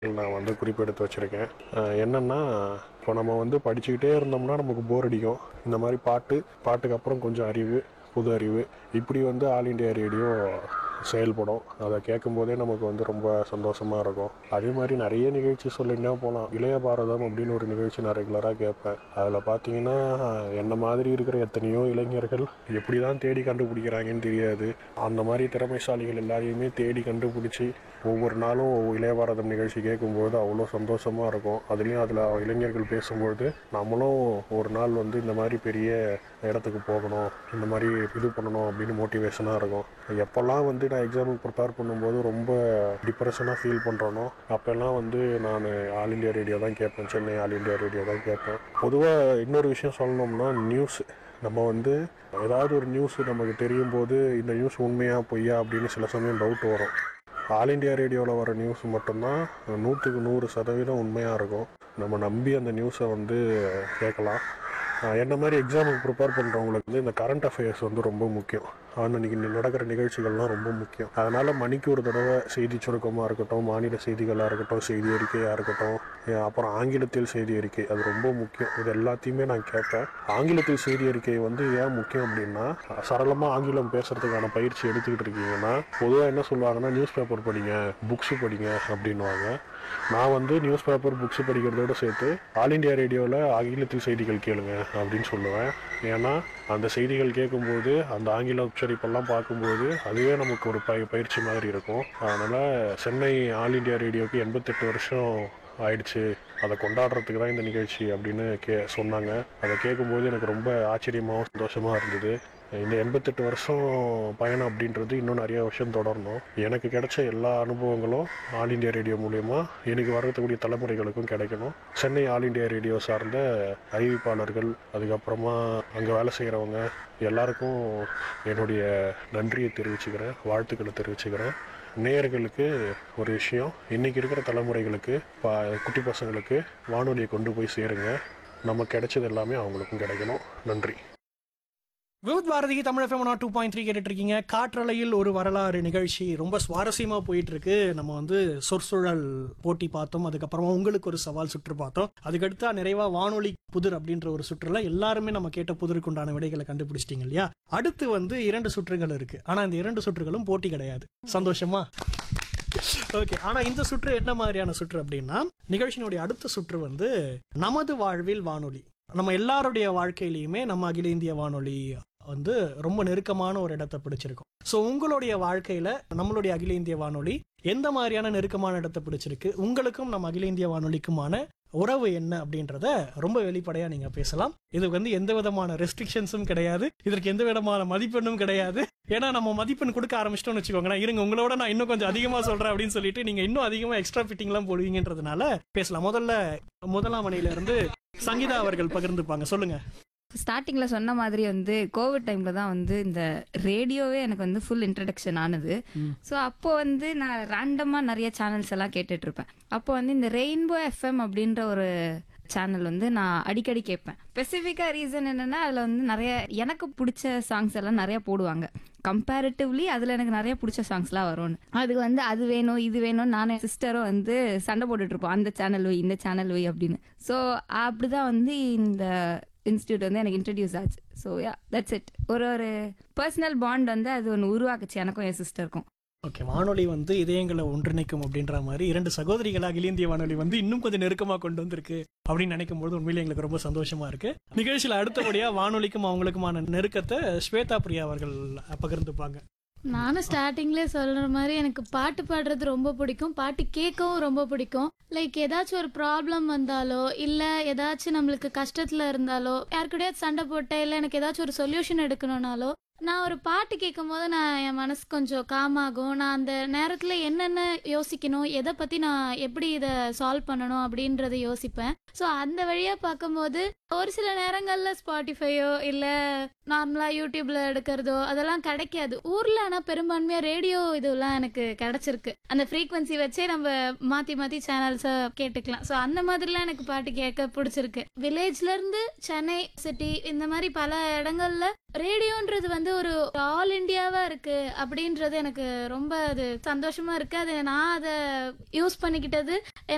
நான் வந்து குறிப்பெடுத்து வச்சுருக்கேன் என்னென்னா இப்போ நம்ம வந்து படிச்சுக்கிட்டே இருந்தோம்னா நமக்கு போர் அடிக்கும் இந்த மாதிரி பாட்டு பாட்டுக்கு அப்புறம் கொஞ்சம் அறிவு புது அறிவு இப்படி வந்து ஆல் இண்டியா ரேடியோ செயல்படும் அதை கேட்கும்போதே நமக்கு வந்து ரொம்ப சந்தோஷமாக இருக்கும் அதே மாதிரி நிறைய நிகழ்ச்சி சொல்லிட்டே போகலாம் இளைய பாரதம் அப்படின்னு ஒரு நிகழ்ச்சி நான் ரெகுலராக கேட்பேன் அதில் பார்த்தீங்கன்னா என்ன மாதிரி இருக்கிற எத்தனையோ இளைஞர்கள் எப்படி தான் தேடி கண்டுபிடிக்கிறாங்கன்னு தெரியாது அந்த மாதிரி திறமைசாலிகள் எல்லாரையுமே தேடி கண்டுபிடிச்சி ஒவ்வொரு நாளும் இளைய பாரதம் நிகழ்ச்சி கேட்கும்போது அவ்வளோ சந்தோஷமாக இருக்கும் அதுலேயும் அதில் இளைஞர்கள் பேசும்பொழுது நம்மளும் ஒரு நாள் வந்து இந்த மாதிரி பெரிய இடத்துக்கு போகணும் இந்த மாதிரி இது பண்ணணும் அப்படின்னு மோட்டிவேஷனாக இருக்கும் எப்போல்லாம் வந்து நான் எக்ஸாமுக்கு ப்ரிப்பேர் பண்ணும்போது ரொம்ப டிப்ரெஷனாக ஃபீல் பண்ணுறேனோ அப்போல்லாம் வந்து நான் ஆல் இண்டியா ரேடியோ தான் கேட்பேன் சென்னை ஆல் இண்டியா ரேடியோ தான் கேட்பேன் பொதுவாக இன்னொரு விஷயம் சொல்லணும்னா நியூஸ் நம்ம வந்து ஏதாவது ஒரு நியூஸ் நமக்கு தெரியும் போது இந்த நியூஸ் உண்மையா பொய்யா அப்படின்னு சில சமயம் டவுட் வரும் ஆல் இண்டியா ரேடியோவில் வர நியூஸ் மட்டும்தான் நூற்றுக்கு நூறு சதவீதம் உண்மையாக இருக்கும் நம்ம நம்பி அந்த நியூஸை வந்து கேட்கலாம் ஆஹ் என்ன மாதிரி எக்ஸாமுக்கு ப்ரிப்பேர் பண்ணுறவங்களுக்கு வந்து இந்த கரண்ட் அஃபேர்ஸ் வந்து ரொம்ப முக்கியம் அன்னைக்கு நடக்கிற நிகழ்ச்சிகள்லாம் ரொம்ப முக்கியம் அதனால் மணிக்கு ஒரு தடவை செய்தி சுருக்கமாக இருக்கட்டும் மாநில செய்திகளாக இருக்கட்டும் செய்தி அறிக்கையாக இருக்கட்டும் அஹ் அப்புறம் ஆங்கிலத்தில் செய்தி அறிக்கை அது ரொம்ப முக்கியம் இது எல்லாத்தையுமே நான் கேட்பேன் ஆங்கிலத்தில் செய்தி அறிக்கை வந்து ஏன் முக்கியம் அப்படின்னா சரளமாக ஆங்கிலம் பேசுறதுக்கான பயிற்சி எடுத்துக்கிட்டு இருக்கீங்கன்னா பொதுவாக என்ன சொல்லுவாங்கன்னா நியூஸ் பேப்பர் படிங்க புக்ஸ் படிங்க அப்படின்வாங்க நான் வந்து நியூஸ் பேப்பர் புக்ஸ் படிக்கிறதோட சேர்த்து ஆல் இண்டியா ரேடியோவில் ஆங்கிலத்தில் செய்திகள் கேளுங்க அப்படின்னு சொல்லுவேன் ஏன்னா அந்த செய்திகள் கேட்கும்போது அந்த ஆங்கில உச்சரிப்பெல்லாம் பார்க்கும்போது அதுவே நமக்கு ஒரு பய பயிற்சி மாதிரி இருக்கும் அதனால் சென்னை ஆல் இண்டியா ரேடியோக்கு எண்பத்தெட்டு வருஷம் ஆயிடுச்சு அதை கொண்டாடுறதுக்கு தான் இந்த நிகழ்ச்சி அப்படின்னு கே சொன்னாங்க அதை கேட்கும்போது எனக்கு ரொம்ப ஆச்சரியமாகவும் சந்தோஷமாக இருந்தது இந்த எண்பத்தெட்டு வருஷம் பயணம் அப்படின்றது இன்னும் நிறைய வருஷம் தொடரணும் எனக்கு கிடைச்ச எல்லா அனுபவங்களும் ஆல் இண்டியா ரேடியோ மூலயமா எனக்கு வரக்கூடிய தலைமுறைகளுக்கும் கிடைக்கணும் சென்னை ஆல் இண்டியா ரேடியோ சார்ந்த அறிவிப்பாளர்கள் அதுக்கப்புறமா அங்கே வேலை செய்கிறவங்க எல்லாருக்கும் என்னுடைய நன்றியை தெரிவிச்சுக்கிறேன் வாழ்த்துக்களை தெரிவிச்சுக்கிறேன் நேயர்களுக்கு ஒரு விஷயம் இன்னைக்கு இருக்கிற தலைமுறைகளுக்கு ப குட்டி பசங்களுக்கு வானொலியை கொண்டு போய் சேருங்க நமக்கு கிடைச்சது எல்லாமே அவங்களுக்கும் கிடைக்கணும் நன்றி விவித் பாரதிக்கு Tamil FM two point three கேட்டுட்டு இருக்கீங்க காற்றலையில் ஒரு வரலாறு நிகழ்ச்சி ரொம்ப சுவாரஸ்யமா போயிட்டு இருக்கு நம்ம வந்து சொற்சூழல் போட்டி பார்த்தோம் அதுக்கப்புறமா உங்களுக்கு ஒரு சவால் சுற்று பார்த்தோம் அதுக்கடுத்தா நிறைவா வானொலி புதிர் அப்படின்ற ஒரு சுற்றுல எல்லாருமே நம்ம கேட்ட புதிருக்கு உண்டான விடைகளை கண்டுபிடிச்சிட்டீங்க இல்லையா அடுத்து வந்து இரண்டு சுற்றுகள் இருக்கு ஆனா இந்த இரண்டு சுற்றுகளும் போட்டி கிடையாது சந்தோஷமா ஓகே ஆனா இந்த சுற்று என்ன மாதிரியான சுற்று அப்படின்னா நிகழ்ச்சியினுடைய அடுத்த சுற்று வந்து நமது வாழ்வில் வானொலி நம்ம எல்லாருடைய வாழ்க்கையிலையுமே நம்ம அகில இந்திய வானொலி வந்து ரொம்ப நெருக்கமான ஒரு இடத்தை பிடிச்சிருக்கும் ஸோ உங்களுடைய வாழ்க்கையில நம்மளுடைய அகில இந்திய வானொலி எந்த மாதிரியான நெருக்கமான இடத்தை பிடிச்சிருக்கு உங்களுக்கும் நம்ம அகில இந்திய வானொலிக்குமான உறவு என்ன அப்படின்றத ரொம்ப வெளிப்படையா நீங்க பேசலாம் இதுக்கு வந்து எந்த விதமான ரெஸ்ட்ரிக்ஷன்ஸும் கிடையாது இதற்கு எந்த விதமான மதிப்பெண்ணும் கிடையாது ஏன்னா நம்ம மதிப்பெண் கொடுக்க ஆரம்பிச்சிட்டோம்னு வச்சுக்கோங்களேன் இருங்க உங்களோட நான் இன்னும் கொஞ்சம் அதிகமா சொல்றேன் அப்படின்னு சொல்லிட்டு நீங்க இன்னும் அதிகமா எக்ஸ்ட்ரா ஃபிட்டிங்லாம் போடுவீங்கன்றதுனால பேசலாம் முதல்ல முதலாம் மணில இருந்து சங்கீதா அவர்கள் பகிர்ந்துப்பாங்க சொல்லுங்க ஸ்டார்டிங்ல சொன்ன மாதிரி வந்து கோவிட் டைம்ல தான் வந்து இந்த ரேடியோவே எனக்கு வந்து ஃபுல் இன்ட்ரடக்ஷன் ஆனது ம். ஸோ அப்போ வந்து நான் ரேண்டமா நிறைய சேனல்ஸ் எல்லாம் கேட்டுட்டு இருப்பேன் அப்போ வந்து இந்த ரெயின்போ எஃப்எம் அப்படின்ற ஒரு சேனல் வந்து நான் அடிக்கடி கேட்பேன் ஸ்பெசிஃபிக்கா ரீசன் என்னன்னா அதுல வந்து நிறைய எனக்கு பிடிச்ச சாங்ஸ் எல்லாம் நிறைய போடுவாங்க கம்பேரிட்டிவ்லி அதுல எனக்கு நிறைய பிடிச்ச சாங்ஸ்லாம் வரும்னு அதுக்கு வந்து அது வேணும் இது வேணும் நானும் சிஸ்டரும் வந்து சண்டை போட்டுட்டு இருப்போம் அந்த சேனல் வை இந்த சேனல் வை அப்படின்னு ஸோ அப்படிதான் வந்து இந்த இன்ஸ்டியூட் வந்து எனக்கு இன்ட்ரடியூஸ் ஆச்சு ஸோ யா தட்ஸ் இட் ஒரு ஒரு பர்சனல் பாண்ட் வந்து அது ஒன்று உருவாக்குச்சு எனக்கும் என் சிஸ்டருக்கும் ஓகே வானொலி வந்து இதயங்களை ஒன்றிணைக்கும் அப்படின்ற மாதிரி இரண்டு சகோதரிகள் அகில இந்திய வானொலி வந்து இன்னும் கொஞ்சம் நெருக்கமா கொண்டு வந்திருக்கு அப்படின்னு நினைக்கும் போது உண்மையிலே எங்களுக்கு ரொம்ப சந்தோஷமா இருக்கு நிகழ்ச்சியில அடுத்தபடியா வானொலிக்கும் அவங்களுக்குமான நெருக்கத்தை ஸ்வேதா பிரியா அவர்கள் பகிர்ந்துப்பாங்க நானும் ஸ்டார்டிங்லேயே சொல்ற மாதிரி எனக்கு பாட்டு பாடுறது ரொம்ப பிடிக்கும் பாட்டு கேட்கவும் ரொம்ப பிடிக்கும் லைக் ஏதாச்சும் ஒரு ப்ராப்ளம் வந்தாலோ இல்ல ஏதாச்சும் நம்மளுக்கு கஷ்டத்துல இருந்தாலோ யாருக்கூடயாச்சும் சண்டை போட்டேன் இல்ல எனக்கு ஏதாச்சும் ஒரு சொல்யூஷன் எடுக்கணும்னாலோ நான் ஒரு பாட்டு கேட்கும் போது நான் என் மனசு கொஞ்சம் காம் ஆகும் நான் அந்த நேரத்துல என்னென்ன யோசிக்கணும் எதை பத்தி நான் எப்படி இதை சால்வ் பண்ணணும் அப்படின்றத யோசிப்பேன் ஸோ அந்த வழியா பார்க்கும்போது ஒரு சில நேரங்கள்ல ஸ்பாட்டிஃபையோ இல்ல நார்மலா யூடியூப்ல எடுக்கிறதோ அதெல்லாம் கிடைக்காது ஊர்ல ஆனா பெரும்பான்மையா ரேடியோ இதெல்லாம் எனக்கு கிடைச்சிருக்கு அந்த ஃப்ரீக்வன்சி வச்சே நம்ம மாத்தி மாத்தி சேனல்ஸ கேட்டுக்கலாம் ஸோ அந்த மாதிரிலாம் எனக்கு பாட்டு கேட்க பிடிச்சிருக்கு வில்லேஜ்ல இருந்து சென்னை சிட்டி இந்த மாதிரி பல இடங்கள்ல ரேடியோன்றது வந்து ஒரு ஆல் இந்தியாவா இருக்கு அப்படின்றது எனக்கு ரொம்ப அது சந்தோஷமா இருக்கு அது நான் அதை யூஸ் பண்ணிக்கிட்டது